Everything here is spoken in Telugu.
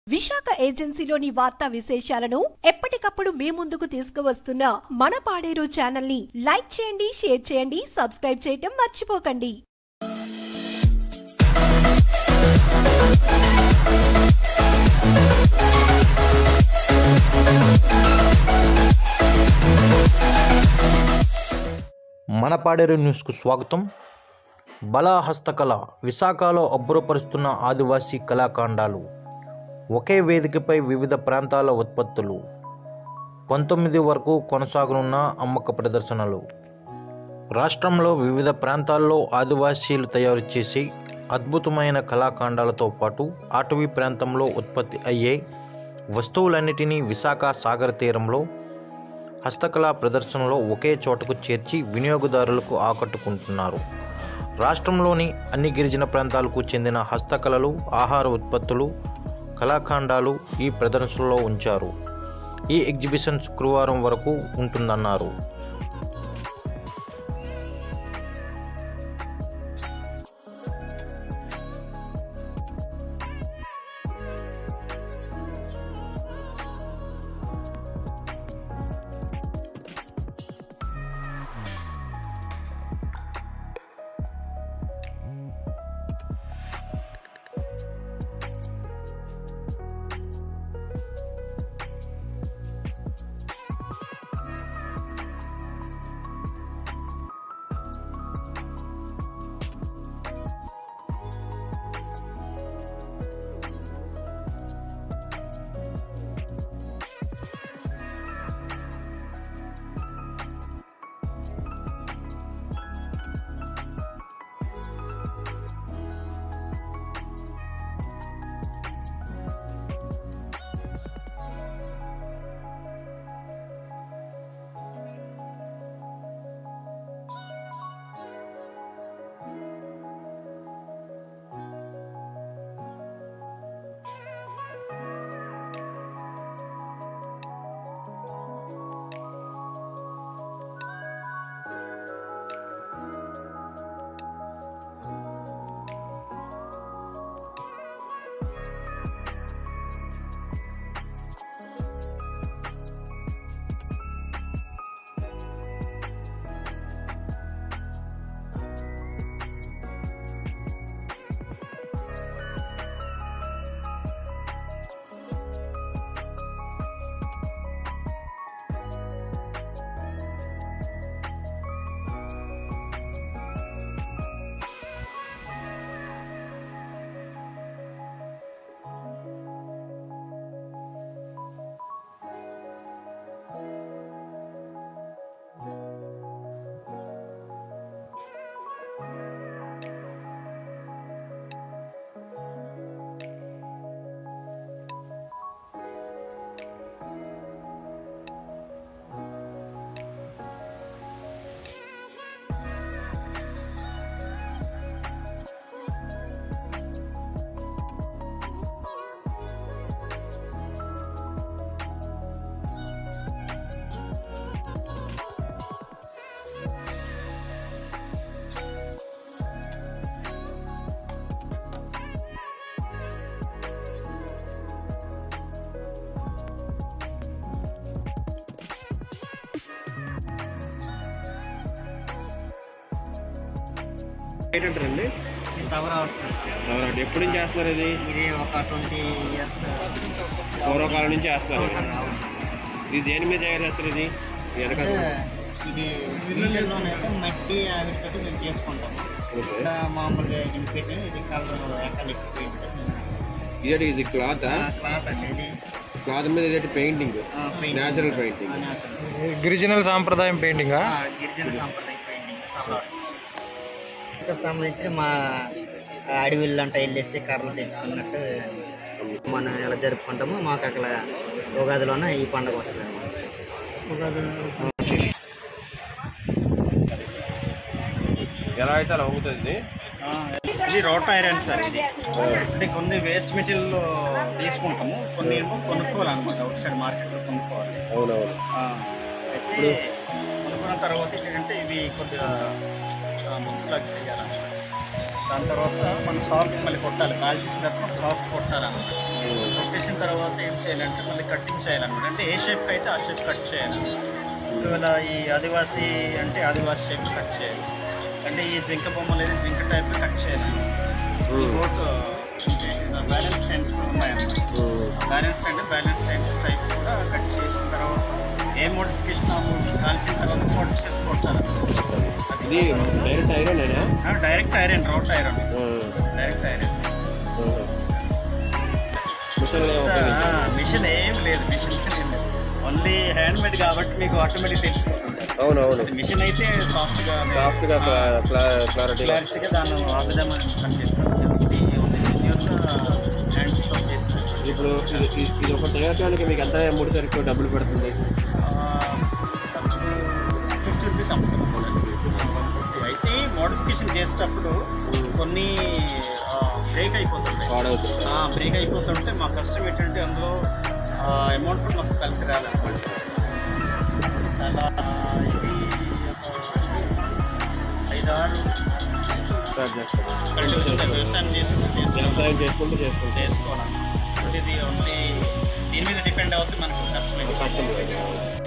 విశాఖ ఏజెన్సీలోని వార్తా విశేషాలను ఎప్పటికప్పుడు మీ ముందుకు తీసుకువస్తున్న మన పాడేరు ఛానల్ ని లైక్ చేయండి షేర్ చేయండి సబ్స్క్రైబ్ చేయటం మర్చిపోకండి మన పాడేరు న్యూస్కు స్వాగతం బలా హస్తకళ విశాఖలో అబ్బురపరుస్తున్న ఆదివాసీ కళాకాండాలు ఒకే వేదికపై వివిధ ప్రాంతాల ఉత్పత్తులు పంతొమ్మిది వరకు కొనసాగనున్న అమ్మక ప్రదర్శనలు రాష్ట్రంలో వివిధ ప్రాంతాల్లో ఆదివాసీలు తయారు చేసే అద్భుతమైన కళాకాండాలతో పాటు అటవీ ప్రాంతంలో ఉత్పత్తి అయ్యే వస్తువులన్నిటినీ విశాఖ సాగర తీరంలో హస్తకళా ప్రదర్శనలో ఒకే చోటకు చేర్చి వినియోగదారులకు ఆకట్టుకుంటున్నారు రాష్ట్రంలోని అన్ని గిరిజన ప్రాంతాలకు చెందిన హస్తకళలు ఆహార ఉత్పత్తులు కళాఖండాలు ఈ ప్రదర్శనలో ఉంచారు ఈ ఎగ్జిబిషన్ శుక్రవారం వరకు ఉంటుందన్నారు ఏంటంటారండి ఇది సవర్ అవర్స్ అవునండి ఎప్పటి నుంచి చేస్తున్నారు ఇది ఇది ఒక ట్వంటీ ఇయర్స్ పూర్వకాలం నుంచి చేస్తున్నారు ఇది దేని మీద తయారు చేస్తారు ఇది వెనక ఇది వీటిల్లోనైతే మట్టి వీటితో మేము చేసుకుంటాం ఓకే. ఇక్కడ మామూలుగా ఇది పెట్టి ఇది కలర్ ఎకలిక్ పెయింట్ ఇదేంటి ఇది క్లాత్ క్లాత్ అంటే ఇది క్లాత్ మీద ఇదేంటి పెయింటింగ్ న్యాచురల్ పెయింటింగ్ గిరిజనుల సాంప్రదాయం పెయింటింగా గిరిజన సాంప్రదాయ పెయింటింగ్ సవర్ ఆర్ట్స్ ఇక్కడ సంబంధించిన మా అడవిల్లో అంతా వెళ్ళేసి కర్రలు తెచ్చుకున్నట్టు మనం ఎలా జరుపుకుంటామో మాకు అక్కడ ఉగాదిలోనే ఈ పండుగ వస్తుంది ఎలా అయితే అలా అవుతుంది ఇది రోడ్ ఐరన్ సార్ ఇది అంటే కొన్ని వేస్ట్ మెటీరియల్ తీసుకుంటాము కొన్ని ఏమో కొనుక్కోవాలన్నమాట అవుట్ సైడ్ మార్కెట్లో కొనుక్కోవాలి అవునవును ఆ, అయితే కొనుక్కున్న తర్వాత ఏంటంటే ఇవి కొద్దిగా ఆ, ముక్కలా చేయాలన్నమాట దాని తర్వాత మనం సాఫ్ట్ మళ్ళీ కొట్టాలి కాల్చేసిన తర్వాత సాఫ్ట్ కొట్టాలన్నమాట కొట్టేసిన తర్వాత ఏం చేయాలంటే మళ్ళీ కట్టింగ్ చేయాలన్నమాట అంటే ఏ షేప్ అయితే ఆ షేప్ కట్ చేయాలి ఒకవేళ ఈ ఆదివాసీ అంటే ఆదివాసీ షేప్ కట్ చేయాలి అంటే ఈ జింక బొమ్మలు అయితే జింక టైప్ కట్ చేయాలి బోట్ బ్యాలెన్స్ టైమ్స్ కూడా ఉన్నాయన్నమాట బ్యాలెన్స్ అంటే బ్యాలెన్స్ టైమ్స్ టైప్ కూడా కట్ చేసిన తర్వాత ఏ మోడిఫికేషన్ ఆ మోడ్ కాల్చిన తర్వాత మోడిఫికేషన్ కొట్టాలి ఇది direct iron direct iron route iron direct iron mission mission ఏం లేదు మిషన్ ఏం లేదు ఓన్లీ హ్యాండ్ మేడ్ కాబట్టి మీకు ఆటోమేటిక్ తెలిసిపోతుంది అవును అవును మిషన్ అయితే సాఫ్ట్ గా సాఫ్ట్ గా క్లారిటీ క్లారిటీగా దాన్ని ఆ విధంగా పనిచేస్తుంది హ్యాండ్స్ తో చేస్తుంది ఇప్పుడు ఇది ఇది- ఇది ఒక తయారు చేయడానికి మీకు ఎంత మూడు సరికి డబ్బులు పడుతుంది ఫిఫ్టీ రూపీస్ అమ్ముతుంది అయితే మోడిఫికేషన్ చేసేటప్పుడు కొన్ని బ్రేక్ అయిపోతుంటాయి పాడవుతుంది బ్రేక్ అయిపోతుంటే మా కష్టం ఏంటంటే అందులో అమౌంట్ కూడా మాకు కలిసి రాదన్నమాట చాలా ఇది ఒక ఐదారు స్టార్ట్ చేస్తాం కల్టివేషన్ వ్యవసాయం చేసుకుంటూ చేసి వ్యవసాయం చేసుకుంటూ చేసుకుంటూ చేసుకోవాలి ఇది ఓన్లీ దీని మీద డిపెండ్ అవుతుంది మనకు కష్టం కష్టం